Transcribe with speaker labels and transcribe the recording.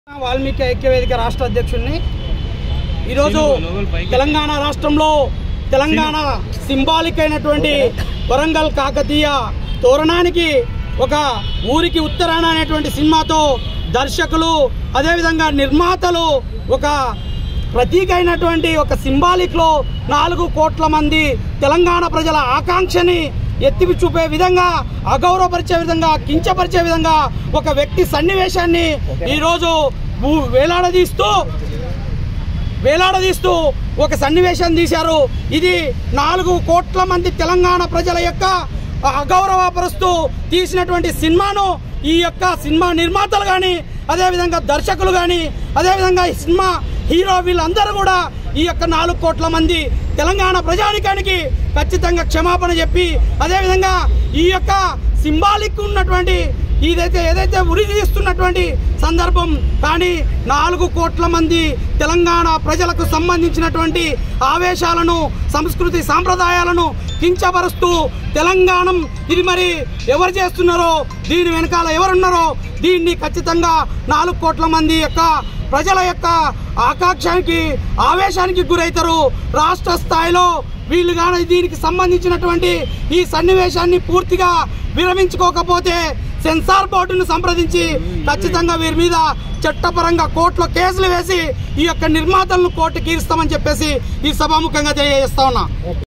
Speaker 1: వాల్మీకి ఐక్యవేదిక రాష్ట్ర అధ్యక్షుడిని ఈరోజు తెలంగాణ రాష్ట్రంలో తెలంగాణ సింబాలిక్ అయినటువంటి వరంగల్ కాకతీయ తోరణానికి ఒక ఊరికి ఉత్తరాన అనేటువంటి సినిమాతో దర్శకులు అదేవిధంగా నిర్మాతలు ఒక ప్రతీక అయినటువంటి ఒక సింబాలిక్ లో నాలుగు కోట్ల మంది తెలంగాణ ప్రజల ఆకాంక్షని ఎత్తి చూపే విధంగా అగౌరవపరిచే విధంగా కించపరిచే విధంగా ఒక వ్యక్తి సన్నివేశాన్ని ఈరోజు ఊ- వేలాడదీస్తూ వేలాడదీస్తూ ఒక సన్నివేశం తీశారు ఇది నాలుగు కోట్ల మంది తెలంగాణ ప్రజల యొక్క అగౌరవపరుస్తూ తీసినటువంటి సినిమాను ఈ యొక్క సినిమా నిర్మాతలు కానీ అదేవిధంగా దర్శకులు కానీ అదేవిధంగా ఈ సినిమా హీరో వీళ్ళందరూ కూడా ఈ యొక్క నాలుగు కోట్ల మంది తెలంగాణ ప్రజానికానికి ఖచ్చితంగా క్షమాపణ చెప్పి అదేవిధంగా ఈ యొక్క సింబాలిక్ ఉన్నటువంటి ఇదైతే ఏదైతే ఉరి తీస్తున్నటువంటి సందర్భం కానీ నాలుగు కోట్ల మంది తెలంగాణ ప్రజలకు సంబంధించినటువంటి ఆవేశాలను సంస్కృతి సాంప్రదాయాలను కించపరుస్తూ తెలంగాణ ఇది మరి ఎవరు చేస్తున్నారో దీని వెనకాల ఎవరున్నారో దీన్ని ఖచ్చితంగా నాలుగు కోట్ల మంది యొక్క ప్రజల యొక్క ఆకాంక్షానికి ఆవేశానికి గురవుతారు రాష్ట్ర స్థాయిలో వీళ్ళు కానీ దీనికి సంబంధించినటువంటి ఈ సన్నివేశాన్ని పూర్తిగా విరమించుకోకపోతే సెన్సార్ బోర్డును సంప్రదించి ఖచ్చితంగా వీరి మీద చట్టపరంగా కోర్టులో కేసులు వేసి ఈ యొక్క నిర్మాతలను కోర్టుకి ఇస్తామని చెప్పేసి ఈ సభాముఖంగా తెలియజేస్తా ఉన్నా